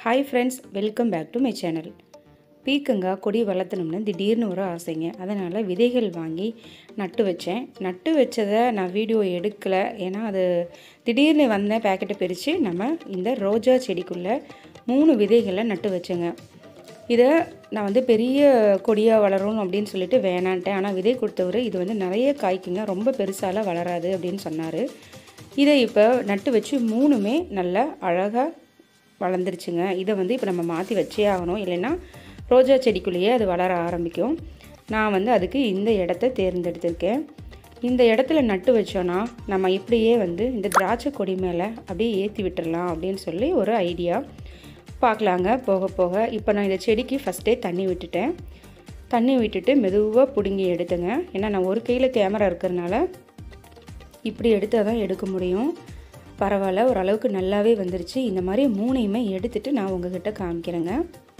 hi friends welcome back to my channel பீக்கங்காய் கொடி வளர்த்தணும்னு திடீர்னு ஒரு ஆசைங்க அதனால் விதைகள் வாங்கி நட்டு வச்சேன் நட்டு வச்சதை நான் வீடியோ எடுக்கலை ஏன்னா அது திடீர்னு வந்த பேக்கெட்டை பிரித்து நம்ம இந்த ரோஜா செடிக்குள்ளே மூணு விதைகளை நட்டு வச்சேங்க இதை நான் வந்து பெரிய கொடியாக வளரும் அப்படின்னு சொல்லிட்டு வேணான்ட்டேன் ஆனால் விதை கொடுத்தவர் இது வந்து நிறைய காய்க்குங்க ரொம்ப பெருசாலாம் வளராது அப்படின்னு சொன்னார் இதை இப்போ நட்டு வச்சு மூணுமே நல்லா அழகாக வளர்ந்துருச்சுங்க இதை வந்து இப்போ நம்ம மாற்றி வச்சே ஆகணும் இல்லைன்னா ரோஜா செடிக்குள்ளேயே அது வளர ஆரம்பிக்கும் நான் வந்து அதுக்கு இந்த இடத்த தேர்ந்தெடுத்திருக்கேன் இந்த இடத்துல நட்டு வச்சோன்னா நம்ம இப்படியே வந்து இந்த திராட்சை கொடி மேலே அப்படியே ஏற்றி விட்டுடலாம் அப்படின்னு சொல்லி ஒரு ஐடியா பார்க்கலாங்க போக போக இப்போ நான் இந்த செடிக்கு ஃபஸ்ட்டே தண்ணி விட்டுட்டேன் தண்ணி விட்டுட்டு மெதுவாக பிடுங்கி எடுத்தேங்க ஏன்னா நான் ஒரு கையில் கேமரா இருக்கிறதுனால இப்படி எடுத்தால் தான் எடுக்க முடியும் பரவாயில்ல ஓரளவுக்கு நல்லாவே வந்துருச்சு இந்த மாதிரி மூணையுமே எடுத்துட்டு நான் உங்ககிட்ட காமிக்கிறேங்க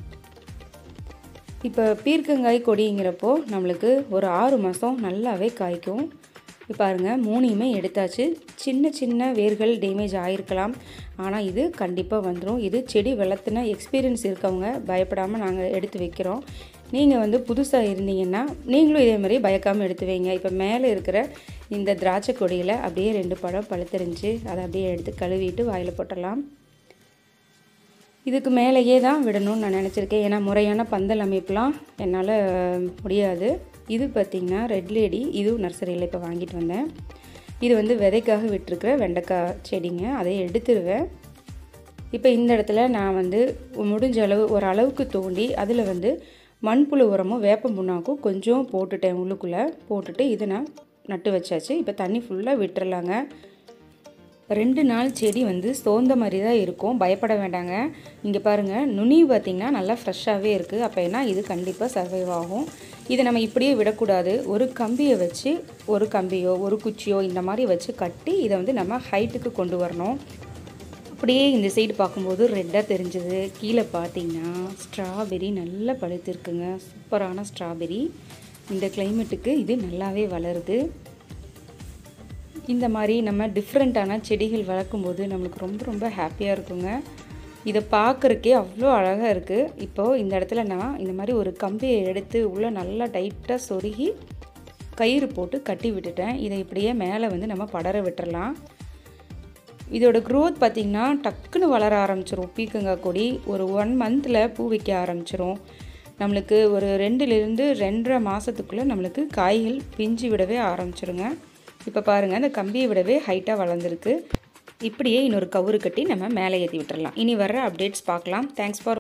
இப்போ பீர்க்கங்காய் கொடிங்கிறப்போ நம்மளுக்கு ஒரு ஆறு மாதம் நல்லாவே காய்க்கும் இப்போ பாருங்கள் மூணையுமே எடுத்தாச்சு சின்ன சின்ன வேர்கள் டேமேஜ் ஆகிருக்கலாம் ஆனால் இது கண்டிப்பாக வந்துடும் இது செடி வளர்த்துன எக்ஸ்பீரியன்ஸ் இருக்கவங்க பயப்படாமல் நாங்கள் எடுத்து வைக்கிறோம் நீங்கள் வந்து புதுசாக இருந்தீங்கன்னா நீங்களும் இதே மாதிரி பயக்காமல் எடுத்து வைங்க இப்போ மேலே இருக்கிற இந்த திராட்சை கொடியில் அப்படியே ரெண்டு பழம் பழுத்துருந்துச்சு அதை அப்படியே எடுத்து கழுவிட்டு வாயில் போட்டலாம் இதுக்கு மேலேயே தான் விடணும்னு நான் நினச்சிருக்கேன் ஏன்னா முறையான பந்தல் அமைப்புலாம் என்னால் முடியாது இது பார்த்திங்கன்னா ரெட் லேடி இதுவும் நர்சரியில் இப்போ வாங்கிட்டு வந்தேன் இது வந்து விதைக்காக விட்டுருக்கிற வெண்டைக்காய் செடிங்க அதை எடுத்துருவேன் இப்போ இந்த இடத்துல நான் வந்து முடிஞ்ச அளவு ஒரு அளவுக்கு தோண்டி அதில் வந்து மண்புழு உரமும் வேப்பம் புண்ணாக்கும் கொஞ்சம் போட்டுட்டேன் உள்ளுக்குள்ளே போட்டுட்டு இதை நான் நட்டு வச்சாச்சு இப்போ தண்ணி ஃபுல்லாக விட்டுறலாங்க ரெண்டு நாள் செடி வந்து சோர்ந்த மாதிரி தான் இருக்கும் பயப்பட வேண்டாங்க இங்கே பாருங்கள் நுனி பார்த்திங்கன்னா நல்லா ஃப்ரெஷ்ஷாகவே இருக்குது அப்போ என்ன இது கண்டிப்பாக சர்வைவ் ஆகும் இதை நம்ம இப்படியே விடக்கூடாது ஒரு கம்பியை வச்சு ஒரு கம்பியோ ஒரு குச்சியோ இந்த மாதிரி வச்சு கட்டி இதை வந்து நம்ம ஹைட்டுக்கு கொண்டு வரணும் அப்படியே இந்த சைடு பார்க்கும்போது ரெட்டாக தெரிஞ்சது கீழே பார்த்தீங்கன்னா ஸ்ட்ராபெரி நல்லா பழுத்திருக்குங்க சூப்பரான ஸ்ட்ராபெரி இந்த கிளைமேட்டுக்கு இது நல்லாவே வளருது இந்த மாதிரி நம்ம டிஃப்ரெண்ட்டான செடிகள் வளர்க்கும்போது நம்மளுக்கு ரொம்ப ரொம்ப ஹாப்பியாக இருக்குங்க இதை பார்க்குறக்கே அவ்வளோ அழகாக இருக்குது இப்போது இந்த இடத்துல நான் இந்த மாதிரி ஒரு கம்பியை எடுத்து உள்ளே நல்லா டைட்டாக சொருகி கயிறு போட்டு கட்டி விட்டுட்டேன் இதை இப்படியே மேலே வந்து நம்ம படர விட்டுறலாம் இதோட க்ரோத் பார்த்திங்கன்னா டக்குன்னு வளர ஆரம்பிச்சிரும் பீக்கங்காய் கொடி ஒரு ஒன் மந்தில் பூ வைக்க ஆரம்பிச்சிரும் நம்மளுக்கு ஒரு ரெண்டுலேருந்து ரெண்டரை மாதத்துக்குள்ளே நம்மளுக்கு காய்கள் பிஞ்சு விடவே ஆரம்பிச்சிருங்க இப்போ பாருங்கள் அந்த கம்பியை விடவே ஹைட்டாக வளர்ந்துருக்கு இப்படியே இன்னொரு கவுரு கட்டி நம்ம மேலே ஏற்றி விட்டுறலாம் இனி வர்ற அப்டேட்ஸ் பார்க்கலாம் தேங்க்ஸ் ஃபார்